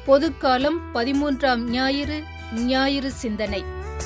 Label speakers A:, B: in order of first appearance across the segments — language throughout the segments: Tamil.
A: பொதுக்காலம் பதிமூன்றாம் ஞாயிறு ஞாயிறு சிந்தனை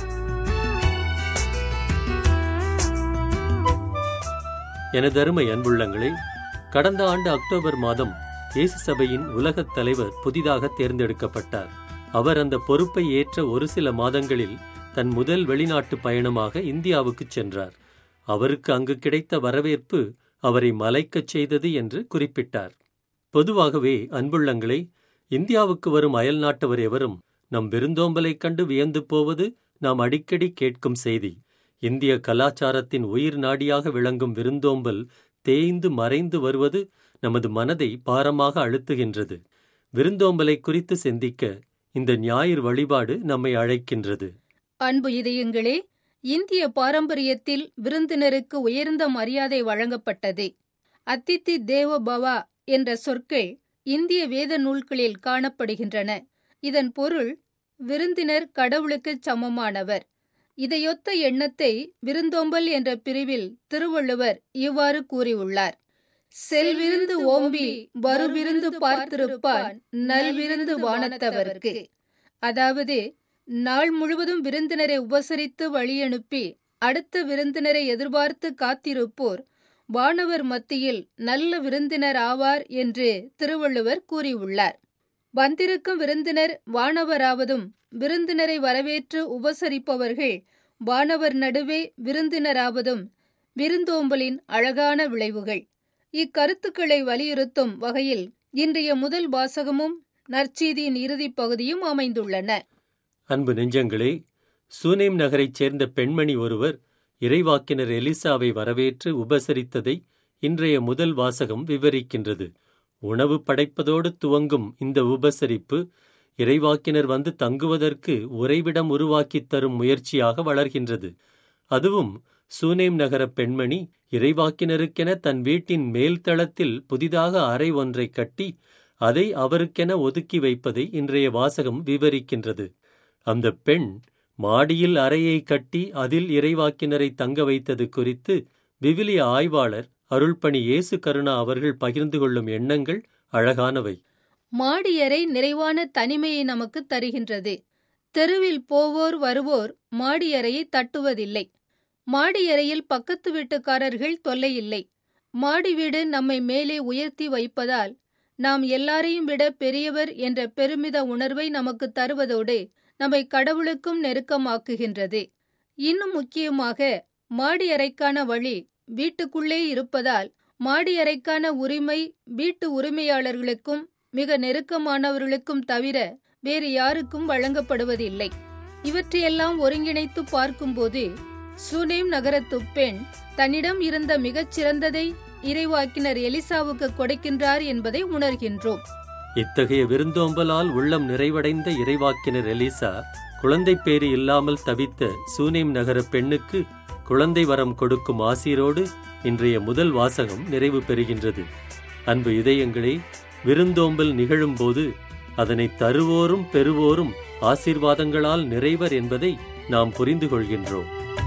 B: எனதருமை அன்புள்ளங்களே கடந்த ஆண்டு அக்டோபர் மாதம் இயேசு சபையின் உலகத் தலைவர் புதிதாக தேர்ந்தெடுக்கப்பட்டார் அவர் அந்த பொறுப்பை ஏற்ற ஒரு சில மாதங்களில் தன் முதல் வெளிநாட்டு பயணமாக இந்தியாவுக்குச் சென்றார் அவருக்கு அங்கு கிடைத்த வரவேற்பு அவரை மலைக்கச் செய்தது என்று குறிப்பிட்டார் பொதுவாகவே அன்புள்ளங்களே இந்தியாவுக்கு வரும் அயல்நாட்டவர் எவரும் நம் விருந்தோம்பலைக் கண்டு வியந்து போவது நாம் அடிக்கடி கேட்கும் செய்தி இந்திய கலாச்சாரத்தின் உயிர் நாடியாக விளங்கும் விருந்தோம்பல் தேய்ந்து மறைந்து வருவது நமது மனதை பாரமாக அழுத்துகின்றது விருந்தோம்பலை குறித்து சிந்திக்க இந்த ஞாயிறு வழிபாடு நம்மை அழைக்கின்றது
A: அன்பு இதயங்களே இந்திய பாரம்பரியத்தில் விருந்தினருக்கு உயர்ந்த மரியாதை வழங்கப்பட்டது அத்தித்தி தேவ பவா என்ற சொற்கள் இந்திய வேத நூல்களில் காணப்படுகின்றன இதன் பொருள் விருந்தினர் கடவுளுக்குச் சமமானவர் இதையொத்த எண்ணத்தை விருந்தோம்பல் என்ற பிரிவில் திருவள்ளுவர் இவ்வாறு கூறியுள்ளார் செல்விருந்து ஓம்பி வருவிருந்து பார்த்திருப்பான் நல்விருந்து வானத்தவர்க்கு அதாவது நாள் முழுவதும் விருந்தினரை உபசரித்து வழியனுப்பி அடுத்த விருந்தினரை எதிர்பார்த்து காத்திருப்போர் வானவர் மத்தியில் நல்ல விருந்தினர் ஆவார் என்று திருவள்ளுவர் கூறியுள்ளார் வந்திருக்கும் விருந்தினர் வானவராவதும் விருந்தினரை வரவேற்று உபசரிப்பவர்கள் வானவர் நடுவே விருந்தினராவதும் விருந்தோம்பலின் அழகான விளைவுகள் இக்கருத்துக்களை வலியுறுத்தும் வகையில் இன்றைய முதல் வாசகமும் நற்செய்தியின் இறுதிப் பகுதியும் அமைந்துள்ளன
B: அன்பு நெஞ்சங்களே சூனேம் நகரைச் சேர்ந்த பெண்மணி ஒருவர் இறைவாக்கினர் எலிசாவை வரவேற்று உபசரித்ததை இன்றைய முதல் வாசகம் விவரிக்கின்றது உணவு படைப்பதோடு துவங்கும் இந்த உபசரிப்பு இறைவாக்கினர் வந்து தங்குவதற்கு உறைவிடம் உருவாக்கித் தரும் முயற்சியாக வளர்கின்றது அதுவும் சூனேம் நகர பெண்மணி இறைவாக்கினருக்கென தன் வீட்டின் மேல்தளத்தில் புதிதாக அறை ஒன்றை கட்டி அதை அவருக்கென ஒதுக்கி வைப்பதை இன்றைய வாசகம் விவரிக்கின்றது அந்த பெண் மாடியில் அறையை கட்டி அதில் இறைவாக்கினரை தங்க வைத்தது குறித்து விவிலிய ஆய்வாளர் அருள்பணி இயேசு கருணா அவர்கள் பகிர்ந்து கொள்ளும் எண்ணங்கள் அழகானவை
A: மாடியறை நிறைவான தனிமையை நமக்கு தருகின்றது தெருவில் போவோர் வருவோர் மாடியறையை தட்டுவதில்லை மாடியறையில் பக்கத்து வீட்டுக்காரர்கள் தொல்லையில்லை மாடி வீடு நம்மை மேலே உயர்த்தி வைப்பதால் நாம் எல்லாரையும் விட பெரியவர் என்ற பெருமித உணர்வை நமக்கு தருவதோடு நம்மை கடவுளுக்கும் நெருக்கமாக்குகின்றது இன்னும் முக்கியமாக மாடி அறைக்கான வழி வீட்டுக்குள்ளே இருப்பதால் மாடி அறைக்கான உரிமை வீட்டு உரிமையாளர்களுக்கும் மிக நெருக்கமானவர்களுக்கும் தவிர வேறு யாருக்கும் வழங்கப்படுவதில்லை இவற்றையெல்லாம் ஒருங்கிணைத்து பார்க்கும்போது சுனேம் நகரத்து பெண் தன்னிடம் இருந்த மிகச் சிறந்ததை இறைவாக்கினர் எலிசாவுக்கு கொடுக்கின்றார் என்பதை உணர்கின்றோம்
B: இத்தகைய விருந்தோம்பலால் உள்ளம் நிறைவடைந்த இறைவாக்கினர் எலிசா குழந்தை பேறு இல்லாமல் தவித்த சூனேம் நகர பெண்ணுக்கு குழந்தை வரம் கொடுக்கும் ஆசீரோடு இன்றைய முதல் வாசகம் நிறைவு பெறுகின்றது அன்பு இதயங்களே விருந்தோம்பல் நிகழும்போது அதனை தருவோரும் பெறுவோரும் ஆசீர்வாதங்களால் நிறைவர் என்பதை நாம் புரிந்து கொள்கின்றோம்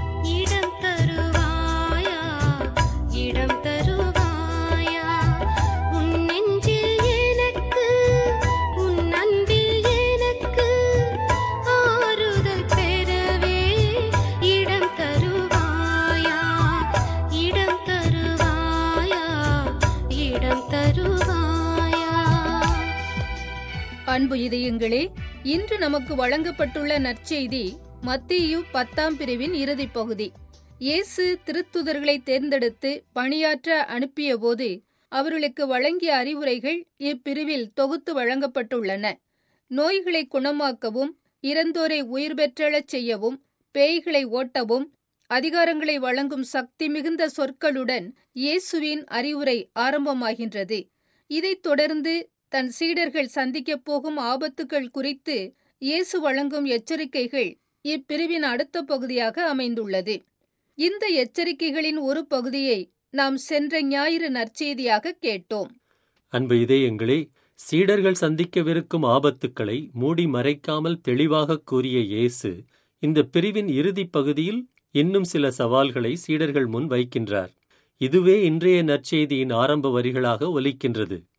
C: இடம் தருவாயா இடம் தருவாயா உன் நெஞ்சில் எனக்கு உன் அன்பில் எனக்கு ஆறுதல் பெறவே இடம் தருவாயா இடம் தருவாயா இடம் தருவாயா
A: அன்பு இதயங்களே இன்று நமக்கு வழங்கப்பட்டுள்ள நற்செய்தி மத்தேயு பத்தாம் பிரிவின் இறுதிப் பகுதி இயேசு திருத்துதர்களை தேர்ந்தெடுத்து பணியாற்ற அனுப்பியபோது அவர்களுக்கு வழங்கிய அறிவுரைகள் இப்பிரிவில் தொகுத்து வழங்கப்பட்டுள்ளன நோய்களை குணமாக்கவும் இறந்தோரை உயிர் பெற்றெழச் செய்யவும் பேய்களை ஓட்டவும் அதிகாரங்களை வழங்கும் சக்தி மிகுந்த சொற்களுடன் இயேசுவின் அறிவுரை ஆரம்பமாகின்றது இதைத் தொடர்ந்து தன் சீடர்கள் சந்திக்கப் போகும் ஆபத்துக்கள் குறித்து இயேசு வழங்கும் எச்சரிக்கைகள் இப்பிரிவின் அடுத்த பகுதியாக அமைந்துள்ளது இந்த எச்சரிக்கைகளின் ஒரு பகுதியை நாம் சென்ற ஞாயிறு நற்செய்தியாக கேட்டோம்
B: அன்பு இதயங்களே சீடர்கள் சந்திக்கவிருக்கும் ஆபத்துக்களை மூடி மறைக்காமல் தெளிவாக கூறிய இயேசு இந்த பிரிவின் இறுதிப் பகுதியில் இன்னும் சில சவால்களை சீடர்கள் முன் வைக்கின்றார் இதுவே இன்றைய நற்செய்தியின் ஆரம்ப வரிகளாக ஒலிக்கின்றது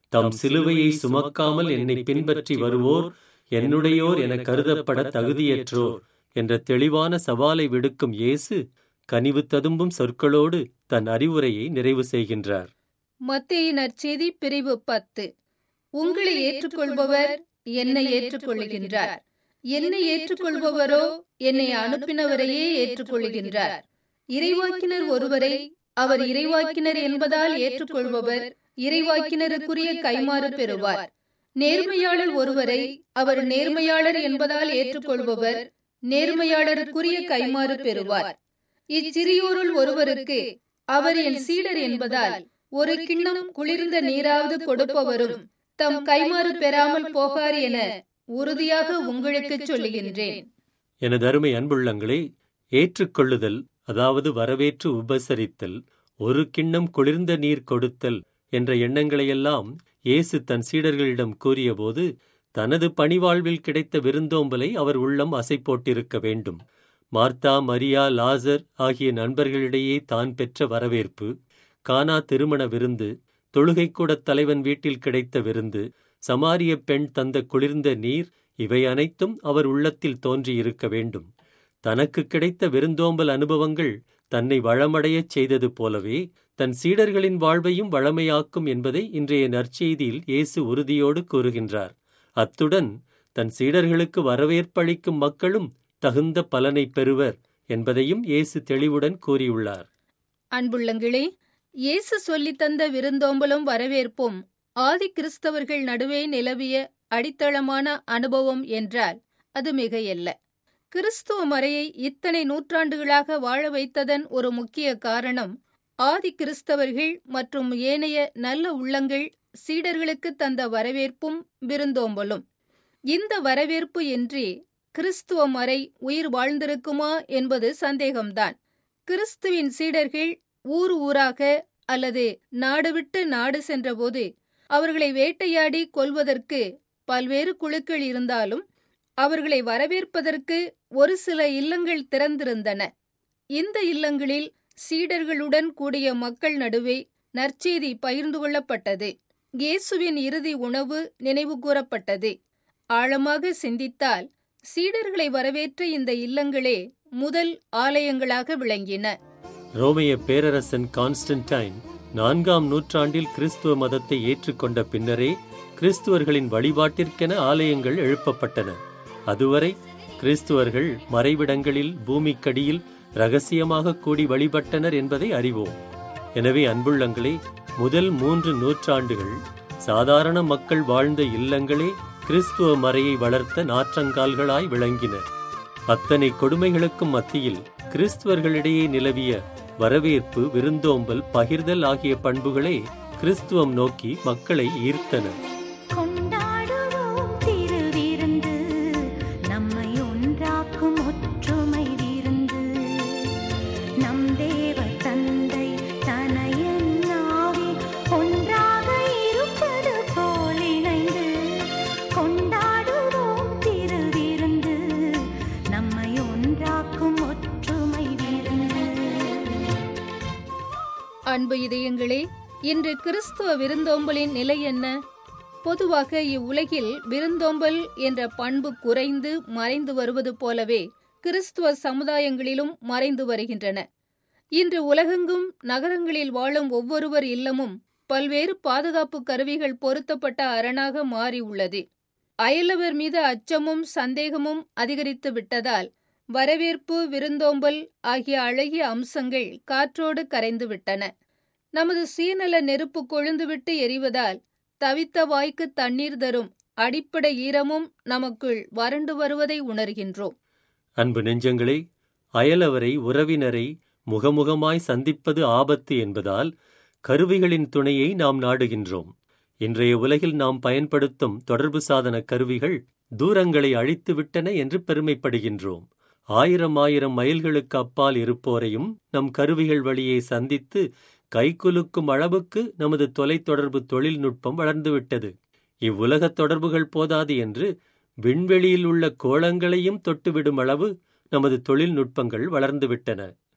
B: தம் சிலுவையை சுமக்காமல் என்னை பின்பற்றி வருவோர் என்னுடையோர் என கருதப்பட தகுதியற்றோர் என்ற தெளிவான சவாலை விடுக்கும் இயேசு கனிவு ததும்பும் சொற்களோடு தன் அறிவுரையை நிறைவு செய்கின்றார்
A: மத்தேயு நற்செய்தி பிரிவு பத்து உங்களை ஏற்றுக்கொள்பவர் என்னை ஏற்றுக்கொள்கின்றார் என்னை ஏற்றுக்கொள்பவரோ என்னை அனுப்பினவரையே ஏற்றுக்கொள்கின்றார் இறைவாக்கினர் ஒருவரை அவர் இறைவாக்கினர் என்பதால் ஏற்றுக்கொள்பவர் இறைவாக்கினருக்குரிய கைமாறு பெறுவார் நேர்மையாளர் ஒருவரை அவர் நேர்மையாளர் என்பதால் ஏற்றுக்கொள்பவர் நேர்மையாளருக்குரிய கைமாறு பெறுவார் இச்சிறியோருள் ஒருவருக்கு அவர் என் சீடர் என்பதால் ஒரு கிண்ணம் குளிர்ந்த நீராவது கொடுப்பவரும் தம் கைமாறு பெறாமல் போகார் என உறுதியாக உங்களுக்கு சொல்லுகின்றேன்
B: எனது அருமை அன்புள்ளங்களே ஏற்றுக்கொள்ளுதல் அதாவது வரவேற்று உபசரித்தல் ஒரு கிண்ணம் குளிர்ந்த நீர் கொடுத்தல் என்ற எண்ணங்களையெல்லாம் இயேசு தன் சீடர்களிடம் கூறியபோது தனது பணிவாழ்வில் கிடைத்த விருந்தோம்பலை அவர் உள்ளம் அசை போட்டிருக்க வேண்டும் மார்த்தா மரியா லாசர் ஆகிய நண்பர்களிடையே தான் பெற்ற வரவேற்பு கானா திருமண விருந்து தொழுகைக்கூடத் தலைவன் வீட்டில் கிடைத்த விருந்து சமாரிய பெண் தந்த குளிர்ந்த நீர் இவை அனைத்தும் அவர் உள்ளத்தில் தோன்றியிருக்க வேண்டும் தனக்கு கிடைத்த விருந்தோம்பல் அனுபவங்கள் தன்னை வளமடையச் செய்தது போலவே தன் சீடர்களின் வாழ்வையும் வளமையாக்கும் என்பதை இன்றைய நற்செய்தியில் இயேசு உறுதியோடு கூறுகின்றார் அத்துடன் தன் சீடர்களுக்கு வரவேற்பளிக்கும் மக்களும் தகுந்த பலனை பெறுவர் என்பதையும் இயேசு தெளிவுடன் கூறியுள்ளார்
A: அன்புள்ளங்களே இயேசு சொல்லித் தந்த விருந்தோம்பலும் வரவேற்பும் ஆதி கிறிஸ்தவர்கள் நடுவே நிலவிய அடித்தளமான அனுபவம் என்றால் அது மிகையல்ல கிறிஸ்துவ மறையை இத்தனை நூற்றாண்டுகளாக வாழ வைத்ததன் ஒரு முக்கிய காரணம் ஆதி கிறிஸ்தவர்கள் மற்றும் ஏனைய நல்ல உள்ளங்கள் சீடர்களுக்கு தந்த வரவேற்பும் விருந்தோம்பலும் இந்த வரவேற்பு இன்றி கிறிஸ்துவ மறை உயிர் வாழ்ந்திருக்குமா என்பது சந்தேகம்தான் கிறிஸ்துவின் சீடர்கள் ஊர் ஊராக அல்லது நாடு விட்டு நாடு சென்றபோது அவர்களை வேட்டையாடி கொல்வதற்கு பல்வேறு குழுக்கள் இருந்தாலும் அவர்களை வரவேற்பதற்கு ஒரு சில இல்லங்கள் திறந்திருந்தன இந்த இல்லங்களில் சீடர்களுடன் கூடிய மக்கள் நடுவே நற்செய்தி பகிர்ந்து கொள்ளப்பட்டது இயேசுவின் இறுதி உணவு நினைவு கூறப்பட்டது ஆழமாக சிந்தித்தால் சீடர்களை வரவேற்ற இந்த இல்லங்களே முதல் ஆலயங்களாக விளங்கின
B: ரோமைய பேரரசன் கான்ஸ்டன்டைன் நான்காம் நூற்றாண்டில் கிறிஸ்துவ மதத்தை ஏற்றுக்கொண்ட பின்னரே கிறிஸ்துவர்களின் வழிபாட்டிற்கென ஆலயங்கள் எழுப்பப்பட்டன அதுவரை கிறிஸ்துவர்கள் மறைவிடங்களில் பூமிக்கடியில் ரகசியமாக கூடி வழிபட்டனர் என்பதை அறிவோம் எனவே அன்புள்ளங்களே முதல் மூன்று நூற்றாண்டுகள் சாதாரண மக்கள் வாழ்ந்த இல்லங்களே கிறிஸ்துவ மறையை வளர்த்த நாற்றங்கால்களாய் விளங்கின அத்தனை கொடுமைகளுக்கும் மத்தியில் கிறிஸ்துவர்களிடையே நிலவிய வரவேற்பு விருந்தோம்பல் பகிர்தல் ஆகிய பண்புகளே கிறிஸ்துவம் நோக்கி மக்களை ஈர்த்தன
C: கொண்டாடுவோம் திருவிருந்து நம்மை ஒன்றாக்கும் ஒற்றுமை விருந்து நம் தேவ தந்தை தனையன் ஆவி ஒன்றாக இருப்பது போல் இணைந்து கொண்டாடுவோம் திருவிருந்து நம்மை ஒன்றாக்கும் ஒற்றுமை விருந்து
A: அன்பு இதயங்களே இன்று கிறிஸ்துவ விருந்தோம்பலின் நிலை என்ன பொதுவாக இவ்வுலகில் விருந்தோம்பல் என்ற பண்பு குறைந்து மறைந்து வருவது போலவே கிறிஸ்துவ சமுதாயங்களிலும் மறைந்து வருகின்றன இன்று உலகெங்கும் நகரங்களில் வாழும் ஒவ்வொருவர் இல்லமும் பல்வேறு பாதுகாப்பு கருவிகள் பொருத்தப்பட்ட அரணாக மாறி உள்ளது அயலவர் மீது அச்சமும் சந்தேகமும் அதிகரித்து விட்டதால் வரவேற்பு விருந்தோம்பல் ஆகிய அழகிய அம்சங்கள் காற்றோடு கரைந்து விட்டன நமது சுயநல நெருப்பு கொழுந்துவிட்டு எரிவதால் தவித்த வாய்க்கு தண்ணீர் தரும் அடிப்படை ஈரமும் நமக்குள் வறண்டு வருவதை உணர்கின்றோம்
B: அன்பு நெஞ்சங்களே அயலவரை உறவினரை முகமுகமாய் சந்திப்பது ஆபத்து என்பதால் கருவிகளின் துணையை நாம் நாடுகின்றோம் இன்றைய உலகில் நாம் பயன்படுத்தும் தொடர்பு சாதன கருவிகள் தூரங்களை அழித்துவிட்டன என்று பெருமைப்படுகின்றோம் ஆயிரம் ஆயிரம் மைல்களுக்கு அப்பால் இருப்போரையும் நம் கருவிகள் வழியே சந்தித்து கைகுலுக்கும் அளவுக்கு நமது தொலைத்தொடர்பு தொழில்நுட்பம் வளர்ந்துவிட்டது இவ்வுலகத் தொடர்புகள் போதாது என்று விண்வெளியில் உள்ள கோளங்களையும் தொட்டுவிடும் அளவு நமது தொழில்நுட்பங்கள் வளர்ந்துவிட்டன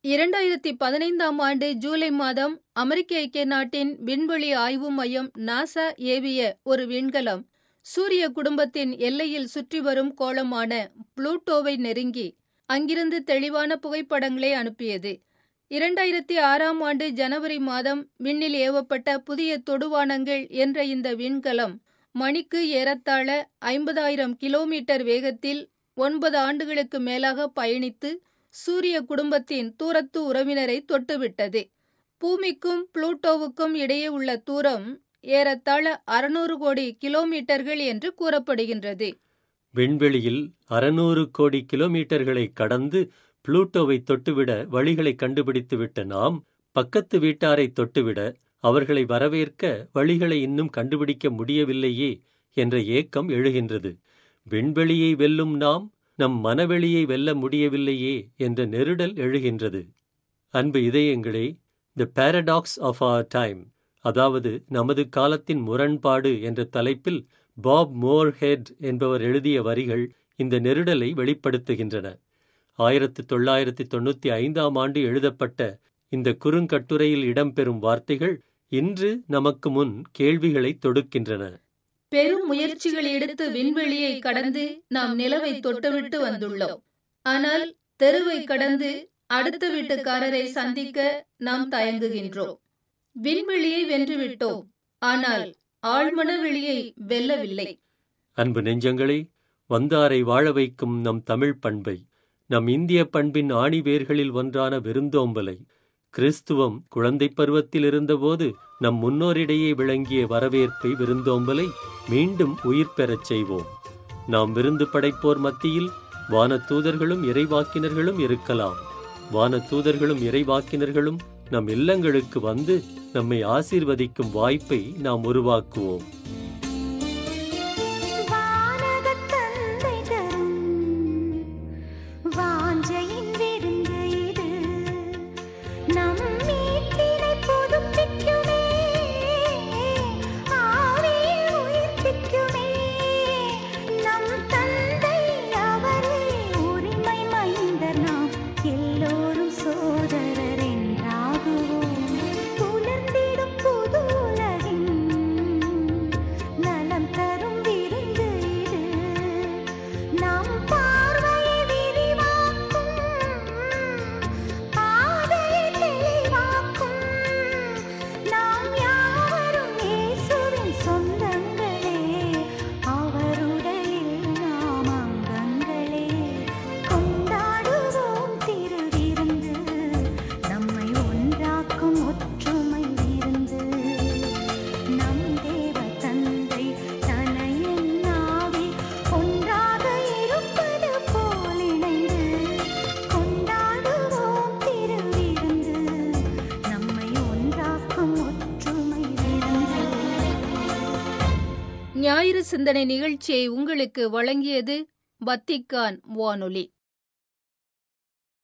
A: இரண்டாயிரத்தி பதினைந்தாம் ஆண்டு ஜூலை மாதம் அமெரிக்க ஐக்கிய நாட்டின் விண்வெளி ஆய்வு மையம் நாசா ஏவிய ஒரு விண்கலம் சூரிய குடும்பத்தின் எல்லையில் சுற்றி வரும் கோளமான புளூட்டோவை நெருங்கி அங்கிருந்து தெளிவான புகைப்படங்களை அனுப்பியது இரண்டாயிரத்தி ஆறாம் ஆண்டு ஜனவரி மாதம் விண்ணில் ஏவப்பட்ட புதிய தொடுவானங்கள் என்ற இந்த விண்கலம் மணிக்கு ஏறத்தாழ ஐம்பதாயிரம் கிலோமீட்டர் வேகத்தில் ஒன்பது ஆண்டுகளுக்கு மேலாக பயணித்து சூரிய குடும்பத்தின் தூரத்து உறவினரை தொட்டுவிட்டது பூமிக்கும் புளூட்டோவுக்கும் இடையே உள்ள தூரம் ஏறத்தாழ அறுநூறு கோடி கிலோமீட்டர்கள் என்று கூறப்படுகின்றது
B: விண்வெளியில் அறுநூறு கோடி கிலோமீட்டர்களை கடந்து புளூட்டோவை தொட்டுவிட வழிகளை கண்டுபிடித்துவிட்ட நாம் பக்கத்து வீட்டாரை தொட்டுவிட அவர்களை வரவேற்க வழிகளை இன்னும் கண்டுபிடிக்க முடியவில்லையே என்ற ஏக்கம் எழுகின்றது விண்வெளியை வெல்லும் நாம் நம் மனவெளியை வெல்ல முடியவில்லையே என்ற நெருடல் எழுகின்றது அன்பு இதயங்களே the paradox of our time அதாவது நமது காலத்தின் முரண்பாடு என்ற தலைப்பில் பாப் மோர்ஹெட் என்பவர் எழுதிய வரிகள் இந்த நெருடலை வெளிப்படுத்துகின்றன ஆயிரத்து தொள்ளாயிரத்தி தொண்ணூத்தி ஐந்தாம் ஆண்டு எழுதப்பட்ட இந்த குறுங்கட்டுரையில் இடம்பெறும் வார்த்தைகள் இன்று நமக்கு முன் கேள்விகளை தொடுக்கின்றன
A: பெரும் முயற்சிகள் எடுத்து விண்வெளியை கடந்து நாம் நிலவை தொட்டுவிட்டு வந்துள்ளோம் ஆனால் தெருவை கடந்து அடுத்த வீட்டுக்காரரை சந்திக்க நாம் தயங்குகின்றோம் விண்வெளியை வென்றுவிட்டோம் ஆனால் ஆழ்மனவெளியை வெல்லவில்லை
B: அன்பு நெஞ்சங்களே வந்தாரை வாழ வைக்கும் நம் தமிழ் பண்பை நம் இந்திய பண்பின் ஆணிவேர்களில் ஒன்றான விருந்தோம்பலை கிறிஸ்துவம் குழந்தைப் பருவத்தில் இருந்தபோது நம் முன்னோரிடையே விளங்கிய வரவேற்பை விருந்தோம்பலை மீண்டும் உயிர் பெறச் செய்வோம் நாம் விருந்து படைப்போர் மத்தியில் வானதூதர்களும் இறைவாக்கினர்களும் இருக்கலாம் வானதூதர்களும் இறைவாக்கினர்களும் நம் இல்லங்களுக்கு வந்து நம்மை ஆசீர்வதிக்கும் வாய்ப்பை நாம் உருவாக்குவோம்
C: வானகத் தந்தை தரும் வாஞ்சையின் விருந்து இது நம் மீட்பினை புதுப்பிக்குமே ஆவியை உயிர்ப்பிக்குமே நம் தந்தை அவரே உரிமை மைந்தர் நாம் எல்லோரும் சோதரர் என்றாகுவோம் புலர்ந்திடும் புது உலகின் நலம் தரும் விருந்து இது நம் பார்வையை விரிவாக்கும் பாதையை தெளிவாக்கும் நாம் யாவரும் இயேசுவின் சொந்தங்களே அவருடைய நாம் அங்கங்களே கொண்டாடுவோம் திருவிருந்து நம்மை ஒன்றாக்கும் ஒற்றுமை விருந்து நம் தேவ தந்தை தனையன் ஆவி ஒன்றாக இருப்பது போல் இணைந்து கொண்டாடுவோம் திருவிருந்து நம்மை ஒன்றாக்கும் ஒற்றுமை விருந்து
A: ஞாயிறு சிந்தனை நிகழ்ச்சியை உங்களுக்கு வழங்கியது வத்திக்கான் வானொலி